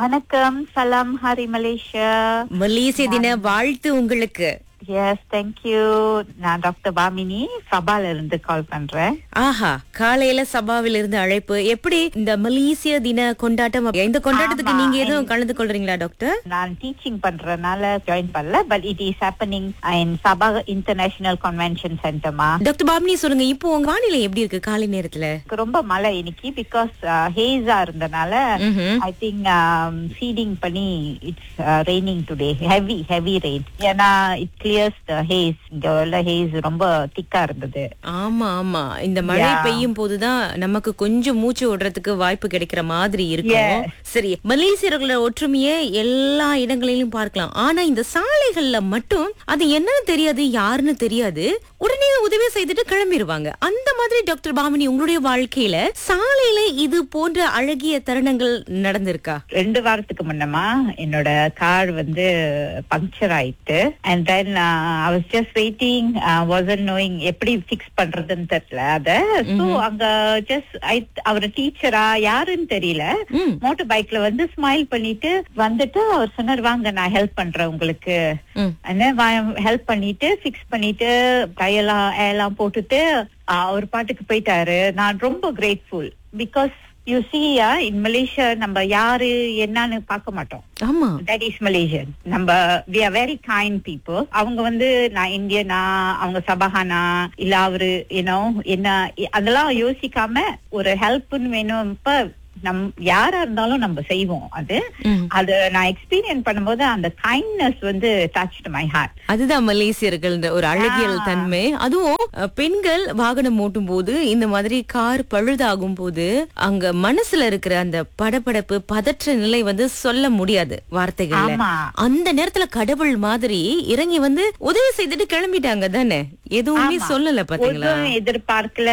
வணக்கம் சலாம் Harry Malaysia மலேசிய தின வாழ்த்து உங்களுக்கு எஸ் தேங்க்யூ நான் டாக்டர் பாமினி சபால இருந்து கால் பண்றேன் ஆஹா காலையில சபாவில் இருந்து அழைப்பு எப்படி இந்த மலேசிய தின கொண்டாட்டம் இந்த கொண்டாட்டத்துக்கு ஆமா, நீங்க எதுவும் கலந்து கொள்றீங்களா டாக்டர் நான் டீச்சிங் பண்றதுனால ஜாயின் பண்ணல but it is happening in Sabah International Convention சென்டர்மா டாக்டர் பாமினி சொல்லுங்க இப்போ உங்க வானிலை எப்படி இருக்கு காலை நேரத்துல ரொம்ப மழை இன்னைக்கு பிகாஸ் ஹேஸா இருந்தனால ம்ஹும். ஐ திங்க் ஃபீடிங் பண்ணி it's raining today heavy heavy rain ஏன்னா இட் கிளியர்ஸ் த ஹேஸ் இங்க உள்ள ஹேஸ் ரொம்ப திக்கா இருந்தது ஆமா ஆமா இந்த மழை Yeah. பெய்யும் போதுதான் நமக்கு கொஞ்சம் மூச்சு விடுறதுக்கு வாய்ப்பு கிடைக்கிற மாதிரி இருக்கும் Yes. சரி மலேசியர்களோட ஒற்றுமையை எல்லா இடங்களிலும் பார்க்கலாம் ஆனா இந்த சாலைகள்ல மட்டும் அது என்னன்னு தெரியாது யாருன்னு தெரியாது உடனே உதவி செய்துட்டு கிளம்பிடுவாங்க அந்த மாதிரி டாக்டர் பாமினி உங்களுடைய வாழ்க்கையில சாலையில இது போன்ற அழகிய தருணங்கள் நடந்திருக்கா ரெண்டு வாரத்துக்கு முன்னமா என்னோட கார் வந்து பங்க்சர் ஆயிட்டு and then I was just waiting wasn't knowing எப்படி ஃபிக்ஸ் பண்றதுன்னு தெரியல அத சோ அங்க ஜஸ்ட் அவர் டீச்சரா யாருன்னு தெரியல ம். மோட்டர் பைக்ல வந்து ஸ்மைல் பண்ணிட்டு வந்துட்டு அவர் சொன்னார் வாங்க நான் ஹெல்ப் பண்றேன் உங்களுக்கு ம். ஹெல்ப் பண்ணிட்டு ஃபிக்ஸ் பண்ணிட்டு கையெல்லாம் எல்லாம் போட்டுட்டு ஆஹ், அவர் பாட்டுக்கு போயிட்டாரு நான் ரொம்ப grateful because you see in Malaysia நம்ம யாரு என்னன்னு பார்க்க மாட்டோம் ஆமா தட் இஸ் மலேசியன் நம்ம we are very kind people அவங்க வந்து நான் இந்தியனா அவங்க சபஹானா இல்ல அவரு யூனோ என்ன அதெல்லாம் யோசிக்காம ஒரு ஹெல்ப்னு வேணும் இப்ப நம் யாரா இருந்தாலும் நம்ம செய்வோம் அது ம். அது நான் எக்ஸ்பீரியன்ஸ் பண்ணும்போது அந்த கைண்ட்னஸ் வந்து டச் மை ஹார்ட் அதுதான் மலேசியர்கள் ஒரு அழகியல் ஆ. தன்மை அதுவும் அஹ், பெண்கள் வாகனம் ஓட்டும் போது இந்த மாதிரி கார் பழுதாகும் போது அங்க மனசுல இருக்கிற அந்த படபடப்பு பதற்ற நிலை வந்து சொல்ல முடியாது வார்த்தைகள்ல ஆமா. அந்த நேரத்துல கடவுள் மாதிரி இறங்கி வந்து உதவி செய்துட்டு கிளம்பிட்டாங்க தானே எதுவுமே ஆமா. சொல்லல பாத்தீங்களா ஒன்றும் எதிர்பார்க்கல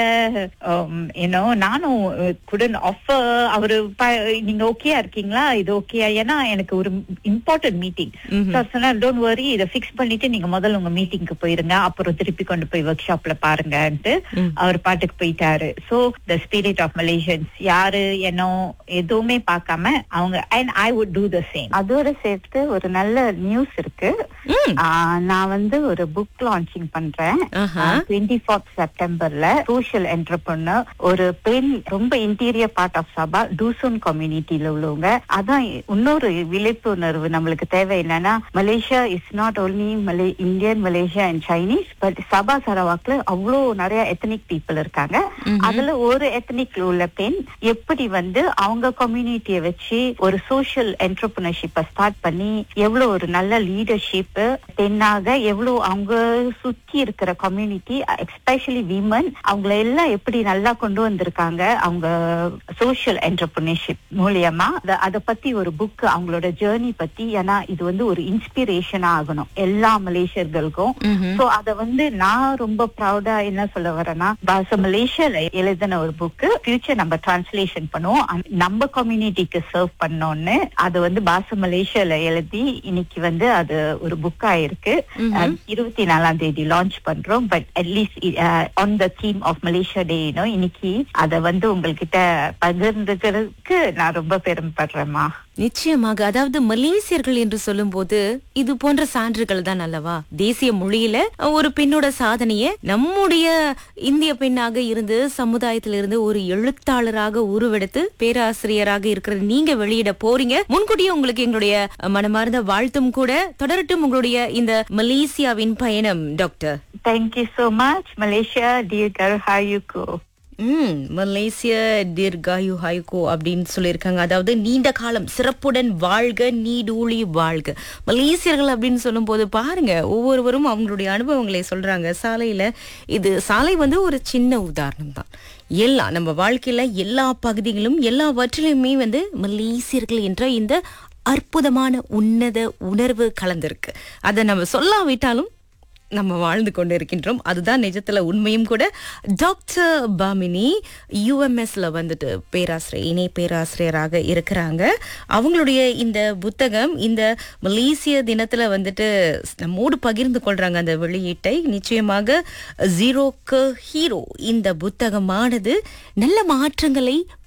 ஏன்னோ நானும் குடன் ஆஃபர் அவரு ப- நீங்க ஓகேயா இருக்கீங்களா இது ஓகேயா ஏன்னா எனக்கு ஒரு இம்பார்ட்டன்ட் மீட்டிங் சொன்னார் டோன்ட் வரி இதை ஃபிக்ஸ் பண்ணிட்டு நீங்க முதல்ல உங்க மீட்டிங்க்கு போயிருங்க அப்புறம் திருப்பி கொண்டு போய் ஒர்க் ஷாப்ல பாருங்கன்ட்டு ம். அவர் பாட்டுக்கு போயிட்டாரு so the spirit of Malaysians யாரு என்ன எதுவுமே பார்க்காம அவங்க and I would do the same அதோட சேர்த்து ஒரு நல்ல நியூஸ் இருக்கு ம். ஆஹ் நான் வந்து ஒரு புக் லான்ச்சிங் பண்றேன் ஆஹா. டுவெண்ட்டி ஃபோர்த் செப்டம்பர்ல சோஷியல் என்டர்பிரனர் ஒரு பெண் ரொம்ப interior part of Sabah Dusun கம்யூனிட்டியில உள்ளவங்க அதான் இன்னொரு விழிப்புணர்வு நம்மளுக்கு தேவை என்னன்னா Malaysia is not only Malay Indian Malaysia and Chinese but Sabah சரவாக்ல அவ்வளோ நிறைய எத்தனிக் பீப்புள் இருக்காங்க அதுல ஒரு எத்தனிக் உள்ள பெண் எப்படி வந்து அவங்க கம்யூனிட்டியை வச்சு ஒரு சோஷியல் என்டர்பிரினர்ஷிப்பை ஸ்டார்ட் பண்ணி எவ்வளவு ஒரு நல்ல லீடர்ஷிப் பெண்ணாக எவ்வளவு அவங்க சுத்தி இருக்கிற கம்யூனிட்டி எஸ்பெஷலி விமன் அவங்கள எல்லாம் எப்படி நல்லா கொண்டு வந்திருக்காங்க அவங்க சோஷியல் என்டர்பிரினர்ஷிப் மூலியமா அத- அத பத்தி ஒரு புக் அவங்களோட ஜேர்னி பத்தி ஏன்னா இது வந்து ஒரு இன்ஸ்பிரேஷனா ஆகணும் எல்லா மலேசியர்களுக்கும் ம்ஹும். சோ அத வந்து நான் ரொம்ப ப்ரௌடா என்ன சொல்ல வரேன்னா பாச மலேசியால எழுதின ஒரு புக் ஃபியூச்சர் நம்ம டிரான்ஸ்லேஷன் பண்ணுவோம் அந்த- நம்ம கம்யூனிட்டிக்கு சர்வ் பண்ணோம்னு அது வந்து பாச மலேசியால எழுதி இன்னைக்கு வந்து அது ஒரு புக் ஆயிருக்கு ம்ஹும். இருபத்தி நாலாம் தேதி லான்ச் பண்றோம் but at least on the theme of Malaysia Day இன்னைக்கு அத வந்து உங்ககிட்ட பகிர்ந்துக்கிறதுக்கு நான் ரொம்ப பெருமைப்படுறேன்மா நிச்சயமாக அதாவது மலேசியர்கள் என்று சொல்லும்போது இது போன்ற சான்றுகள் தான் அல்லவா தேசிய மொழியில ஒரு பெண்ணோட சாதனைய நம்முடைய இந்திய பெண்ணாக இருந்து சமுதாயத்திலிருந்து ஒரு எழுத்தாளராக உருவெடுத்து பேராசிரியராக இருக்கிற நீங்க வெளியிட போறீங்க முன்கூட்டியே உங்களுக்கு எங்களுடைய மனமார்ந்த வாழ்த்தும் கூட தொடரட்டும் உங்களுடைய இந்த மலேசியாவின் பயணம் doctor thank you so much Malaysia dear கர்ஹாயுகோ ம் மலேசிய தீர்காயு ஹைகோ அப்படின்னு சொல்லியிருக்காங்க அதாவது நீண்ட காலம் சிறப்புடன் வாழ்க நீடூழி வாழ்க மலேசியர்கள் அப்படின்னு சொல்லும்போது பாருங்க ஒவ்வொருவரும் அவங்களுடைய அனுபவங்களை சொல்றாங்க சாலையில இது சாலை வந்து ஒரு சின்ன உதாரணம் தான் எல்லா நம்ம வாழ்க்கையில எல்லா பகுதிகளும் எல்லாவற்றிலுமே வந்து மலேசியர்கள் என்ற இந்த அற்புதமான உன்னத உணர்வு கலந்திருக்கு அதை நம்ம சொல்லாவிட்டாலும் நம்ம வாழ்ந்து கொண்டு இருக்கின்றோம் அதுதான் நிஜத்துல உண்மையும் கூட டாக்டர் பாமினி யூஎம்எஸ்ல வந்துட்டு பேராசிரியர் இணை பேராசிரியராக இருக்கிறாங்க அவங்களுடைய இந்த புத்தகம் இந்த மலேசிய தினத்துல வந்துட்டு நம்மோடு பகிர்ந்து கொள்றாங்க அந்த வெளியீட்டை நிச்சயமாக ஜீரோக்கு ஹீரோ இந்த புத்தகமானது நல்ல மாற்றங்களை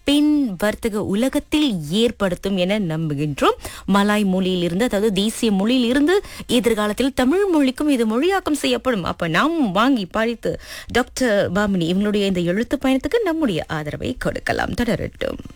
பெண் வர்த்தக உலகத்தில் ஏற்படுத்தும் என நம்புகின்றோம் மலாய் மொழியிலிருந்து அதாவது தேசிய மொழியிலிருந்து எதிர்காலத்தில் தமிழ் மொழிக்கும் இது மொழியாக்கம் செய்யப்படும் அப்ப நாம் வாங்கி படித்து டாக்டர் பாமினி இவங்களுடைய இந்த எழுத்து பயணத்துக்கு நம்முடைய ஆதரவை கொடுக்கலாம் தொடரட்டும்